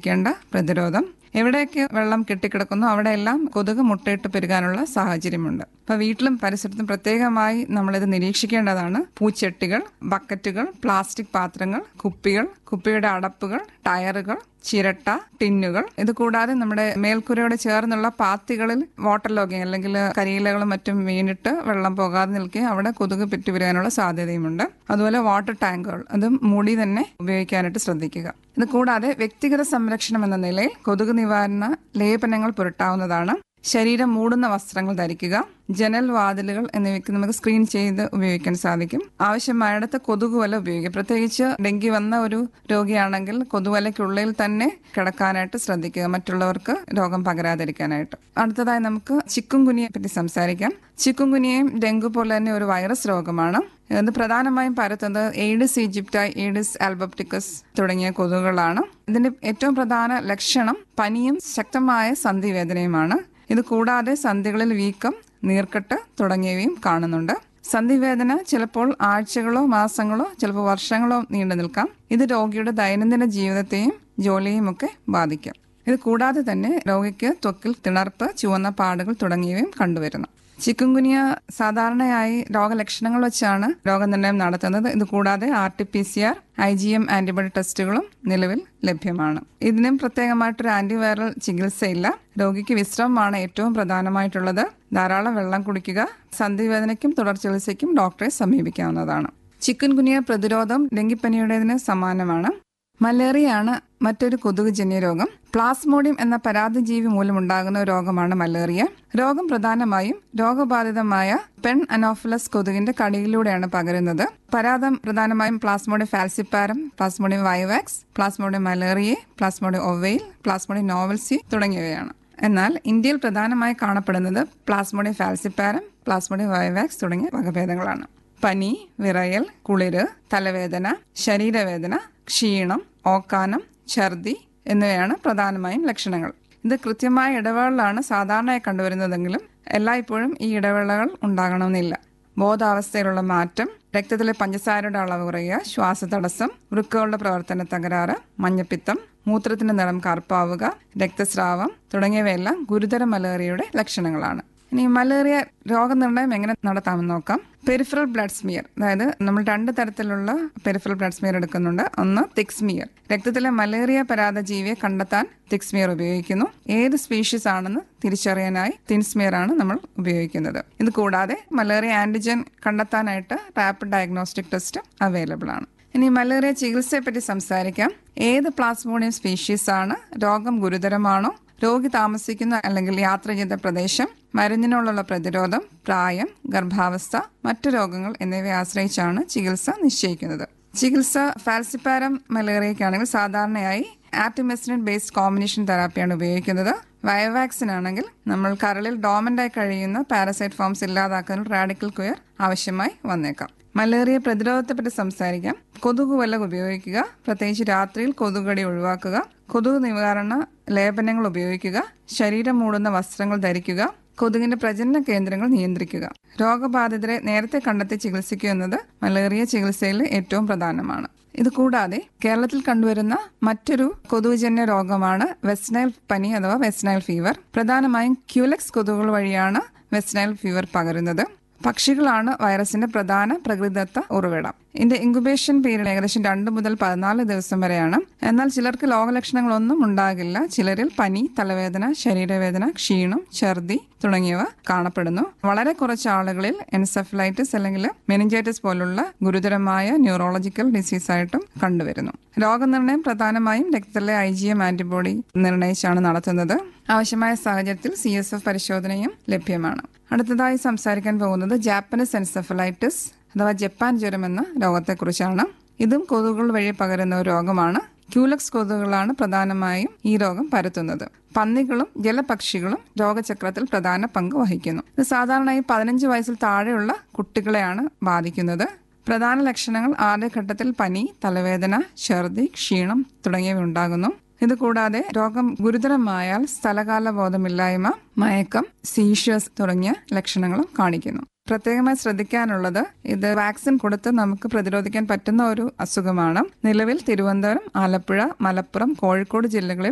സ്വീകരിക്കേണ്ട പ്രതിരോധം എവിടെയൊക്കെ വെള്ളം കെട്ടിക്കിടക്കുന്നോ അവിടെയെല്ലാം കൊതുക് മുട്ടയിട്ട് പെരുകാനുള്ള സാഹചര്യമുണ്ട് അപ്പൊ വീട്ടിലും പരിസരത്തും പ്രത്യേകമായി നമ്മളിത് നിരീക്ഷിക്കേണ്ടതാണ് പൂച്ചട്ടികൾ ബക്കറ്റുകൾ പ്ലാസ്റ്റിക് പാത്രങ്ങൾ കുപ്പികൾ കുപ്പിയുടെ അടപ്പുകൾ ടയറുകൾ ചിരട്ട ടിന്നുകൾ ഇത് കൂടാതെ നമ്മുടെ മേൽക്കൂരയോട് ചേർന്നുള്ള പാത്തികളിൽ വാട്ടർ ലോഗിങ് അല്ലെങ്കിൽ കരിയിലകളും മറ്റും വീണിട്ട് വെള്ളം പോകാതെ നിൽക്കുകയും അവിടെ കൊതുക് പെറ്റുവരാനുള്ള സാധ്യതയുമുണ്ട് അതുപോലെ വാട്ടർ ടാങ്കുകൾ അതും മൂടി തന്നെ ഉപയോഗിക്കാനായിട്ട് ശ്രദ്ധിക്കുക ഇത് കൂടാതെ വ്യക്തിഗത സംരക്ഷണം എന്ന നിലയിൽ കൊതുക് നിവാരണ ലേപനങ്ങൾ പുരട്ടാവുന്നതാണ് ശരീരം മൂടുന്ന വസ്ത്രങ്ങൾ ധരിക്കുക ജനൽ വാതിലുകൾ എന്നിവയ്ക്ക് നമുക്ക് സ്ക്രീൻ ചെയ്ത് ഉപയോഗിക്കാൻ സാധിക്കും ആവശ്യമായിടത്ത് കൊതുകുവല ഉപയോഗിക്കുക പ്രത്യേകിച്ച് ഡെങ്കി വന്ന ഒരു രോഗിയാണെങ്കിൽ കൊതുകുവലയ്ക്കുള്ളിൽ തന്നെ കിടക്കാനായിട്ട് ശ്രദ്ധിക്കുക മറ്റുള്ളവർക്ക് രോഗം പകരാതിരിക്കാനായിട്ട് അടുത്തതായി നമുക്ക് ചിക്കുൻ കുനിയെ പറ്റി സംസാരിക്കാം ചിക്കുൻ കുനിയയും ഡെങ്കു പോലെ തന്നെ ഒരു വൈറസ് രോഗമാണ് ഇത് പ്രധാനമായും പരത്തുന്നത് എയ്ഡിസ് ഈജിപ്റ്റായി എയ്ഡിസ് ആൽബപ്റ്റിക്കസ് തുടങ്ങിയ കൊതുകുകളാണ് ഇതിന്റെ ഏറ്റവും പ്രധാന ലക്ഷണം പനിയും ശക്തമായ സന്ധിവേദനയുമാണ് ഇത് കൂടാതെ സന്ധികളിൽ വീക്കം നീർക്കെട്ട് തുടങ്ങിയവയും കാണുന്നുണ്ട് സന്ധിവേദന ചിലപ്പോൾ ആഴ്ചകളോ മാസങ്ങളോ ചിലപ്പോൾ വർഷങ്ങളോ നീണ്ടു നിൽക്കാം ഇത് രോഗിയുടെ ദൈനംദിന ജീവിതത്തെയും ജോലിയെയും ഒക്കെ ബാധിക്കാം ഇത് കൂടാതെ തന്നെ രോഗിക്ക് ത്വക്കിൽ തിണർപ്പ് ചുവന്ന പാടുകൾ തുടങ്ങിയവയും കണ്ടുവരുന്നു ചിക്കുൻകുനിയ സാധാരണയായി രോഗലക്ഷണങ്ങൾ വെച്ചാണ് രോഗനിർണയം നടത്തുന്നത് ഇത് കൂടാതെ R T P C R I G M antibody ടെസ്റ്റുകളും നിലവിൽ ലഭ്യമാണ് ഇതിനും പ്രത്യേകമായിട്ടൊരു ആന്റിവൈറൽ ചികിത്സയില്ല രോഗിക്ക് വിശ്രമമാണ് ഏറ്റവും പ്രധാനമായിട്ടുള്ളത് ധാരാളം വെള്ളം കുടിക്കുക സന്ധിവേദനയ്ക്കും തുടർ ചികിത്സയ്ക്കും ഡോക്ടറെ സമീപിക്കാവുന്നതാണ് ചിക്കൻ കുനിയ പ്രതിരോധം ഡെങ്കിപ്പനിയുടേതിന് സമാനമാണ് മലേറിയയാണ് മറ്റൊരു കൊതുകുജന്യ രോഗം പ്ലാസ്മോഡിയം എന്ന പരാതിജീവി മൂലമുണ്ടാകുന്ന ഒരു രോഗമാണ് മലേറിയ രോഗം പ്രധാനമായും രോഗബാധിതമായ പെൺ അനോഫിലസ് കൊതുകിന്റെ കടിയിലൂടെയാണ് പകരുന്നത് പരാതം പ്രധാനമായും plasmodium falciparum plasmodium vivax plasmodium malariae plasmodium ovale plasmodium knowlesi തുടങ്ങിയവയാണ് എന്നാൽ ഇന്ത്യയിൽ പ്രധാനമായി കാണപ്പെടുന്നത് പ്ലാസ്മോഡിയം ഫാൽസിപ്പാരം പ്ലാസ്മോഡിയം വൈവാക്സ് തുടങ്ങിയ വകഭേദങ്ങളാണ് പനി വിറയൽ കുളിര് തലവേദന ശരീരവേദന ക്ഷീണം ഓക്കാനം ഛർദി എന്നിവയാണ് പ്രധാനമായും ലക്ഷണങ്ങൾ ഇത് കൃത്യമായ ഇടവേളകളാണ് സാധാരണയായി കണ്ടുവരുന്നതെങ്കിലും എല്ലായ്പ്പോഴും ഈ ഇടവേളകൾ ഉണ്ടാകണമെന്നില്ല ബോധാവസ്ഥയിലുള്ള മാറ്റം രക്തത്തിലെ പഞ്ചസാരയുടെ അളവ് കുറയുക ശ്വാസതടസ്സം വൃക്കകളുടെ പ്രവർത്തന തകരാറ് മഞ്ഞപ്പിത്തം മൂത്രത്തിന്റെ നിറം കറുപ്പാവുക രക്തസ്രാവം തുടങ്ങിയവയെല്ലാം ഗുരുതര മലേറിയയുടെ ലക്ഷണങ്ങളാണ് ഇനി മലേറിയ രോഗനിർണയം എങ്ങനെ നടത്താമെന്ന് നോക്കാം പെരിഫറൽ ബ്ലഡ് സ്മിയർ അതായത് നമ്മൾ രണ്ട് തരത്തിലുള്ള പെരിഫറൽ ബ്ലഡ് സ്മിയർ എടുക്കുന്നുണ്ട് ഒന്ന് തിക്സ്മിയർ രക്തത്തിലെ മലേറിയ പരാതജീവിയെ കണ്ടെത്താൻ തിക്സ്മിയർ ഉപയോഗിക്കുന്നു ഏത് സ്പീഷീസ് ആണെന്ന് തിരിച്ചറിയാനായി തിൻസ്മിയർ ആണ് നമ്മൾ ഉപയോഗിക്കുന്നത് ഇത് കൂടാതെ മലേറിയ ആന്റിജൻ കണ്ടെത്താനായിട്ട് റാപ്പിഡ് ഡയഗ്നോസ്റ്റിക് ടെസ്റ്റ് അവൈലബിൾ ആണ് ഇനി മലേറിയ ചികിത്സയെ പറ്റി സംസാരിക്കാം ഏത് പ്ലാസ്മോഡിയം സ്പീഷീസ് ആണ് രോഗം ഗുരുതരമാണോ രോഗി താമസിക്കുന്ന അല്ലെങ്കിൽ യാത്ര ചെയ്ത പ്രദേശം മരുന്നിനോടുള്ള പ്രതിരോധം പ്രായം ഗർഭാവസ്ഥ മറ്റു രോഗങ്ങൾ എന്നിവയെ ആശ്രയിച്ചാണ് ചികിത്സ നിശ്ചയിക്കുന്നത് ചികിത്സ ഫാൽസിപ്പാരം മലേറിയയ്ക്കാണെങ്കിൽ സാധാരണയായി ആർട്ടിമെസിനിൻ ബേസ്ഡ് കോമ്പിനേഷൻ തെറാപ്പിയാണ് ഉപയോഗിക്കുന്നത് വയവാക്സിൻ ആണെങ്കിൽ നമ്മൾ കരളിൽ ഡോമൻ്റായി കഴിയുന്ന പാരസൈറ്റ് ഫോംസ് ഇല്ലാതാക്കാൻ റാഡിക്കൽ ക്വയർ ആവശ്യമായി വന്നേക്കാം മലേറിയ പ്രതിരോധത്തെപ്പറ്റി സംസാരിക്കാം കൊതുക് വല ഉപയോഗിക്കുക പ്രത്യേകിച്ച് രാത്രിയിൽ കൊതുകടി ഒഴിവാക്കുക കൊതുക് നിവാരണ ലേപനങ്ങൾ ഉപയോഗിക്കുക ശരീരം മൂടുന്ന വസ്ത്രങ്ങൾ ധരിക്കുക കൊതുകിന്റെ പ്രജനന കേന്ദ്രങ്ങൾ നിയന്ത്രിക്കുക രോഗബാധിതരെ നേരത്തെ കണ്ടെത്തി ചികിത്സിക്കുക എന്നത് മലേറിയ ചികിത്സയിൽ ഏറ്റവും പ്രധാനമാണ് ഇത് കൂടാതെ കേരളത്തിൽ കണ്ടുവരുന്ന മറ്റൊരു കൊതുകുജന്യ രോഗമാണ് വെസ്റ്റ്നൈൽ പനി അഥവാ വെസ്റ്റ്നൈൽ ഫീവർ പ്രധാനമായും ക്യൂലെക്സ് കൊതുകുകൾ വഴിയാണ് വെസ്റ്റ്നൈൽ ഫീവർ പകരുന്നത് പക്ഷികളാണ് വൈറസിന്റെ പ്രധാന പ്രകൃതിദത്ത ഉറവിടം ഇതിന്റെ ഇൻക്യുബേഷൻ പീരീഡ് ഏകദേശം രണ്ട് മുതൽ പതിനാല് ദിവസം വരെയാണ് എന്നാൽ ചിലർക്ക് രോഗലക്ഷണങ്ങളൊന്നും ഉണ്ടാകില്ല ചിലരിൽ പനി തലവേദന ശരീരവേദന ക്ഷീണം ഛർദി തുടങ്ങിയവ കാണപ്പെടുന്നു വളരെ കുറച്ച് ആളുകളിൽ എൻസെഫലൈറ്റിസ് അല്ലെങ്കിൽ മെനിഞ്ചൈറ്റിസ് പോലുള്ള ഗുരുതരമായ ന്യൂറോളജിക്കൽ ഡിസീസ് ആയിട്ടും കണ്ടുവരുന്നു രോഗനിർണയം പ്രധാനമായും രക്തത്തിലെ ഐ ജി എം ആന്റിബോഡി നിർണയിച്ചാണ് നടത്തുന്നത് ആവശ്യമായ സാഹചര്യത്തിൽ സി എസ് എഫ് പരിശോധനയും ലഭ്യമാണ് അടുത്തതായി സംസാരിക്കാൻ പോകുന്നത് ജാപ്പനീസ് എൻസെഫലൈറ്റിസ് അഥവാ ജപ്പാൻ ജ്വരം എന്ന രോഗത്തെക്കുറിച്ചാണ് ഇതും കൊതുകുകൾ വഴി പകരുന്ന ഒരു രോഗമാണ് ക്യൂലക്സ് കൊതുകുകളാണ് പ്രധാനമായും ഈ രോഗം പരത്തുന്നത് പന്നികളും ജലപക്ഷികളും രോഗചക്രത്തിൽ പ്രധാന പങ്ക് വഹിക്കുന്നു ഇത് സാധാരണയായി പതിനഞ്ച് വയസ്സിൽ താഴെയുള്ള കുട്ടികളെയാണ് ബാധിക്കുന്നത് പ്രധാന ലക്ഷണങ്ങൾ ആദ്യഘട്ടത്തിൽ പനി തലവേദന ഛർദി ക്ഷീണം തുടങ്ങിയവ ഉണ്ടാകുന്നു ഇത് കൂടാതെ രോഗം ഗുരുതരമായാൽ സ്ഥലകാല ബോധമില്ലായ്മ മയക്കം സീഷ്യസ് തുടങ്ങിയ ലക്ഷണങ്ങളും കാണിക്കുന്നു പ്രത്യേകമായി ശ്രദ്ധിക്കാനുള്ളത് ഇത് വാക്സിൻ കൊടുത്ത് നമുക്ക് പ്രതിരോധിക്കാൻ പറ്റുന്ന ഒരു അസുഖമാണ് നിലവിൽ തിരുവനന്തപുരം ആലപ്പുഴ മലപ്പുറം കോഴിക്കോട് ജില്ലകളിൽ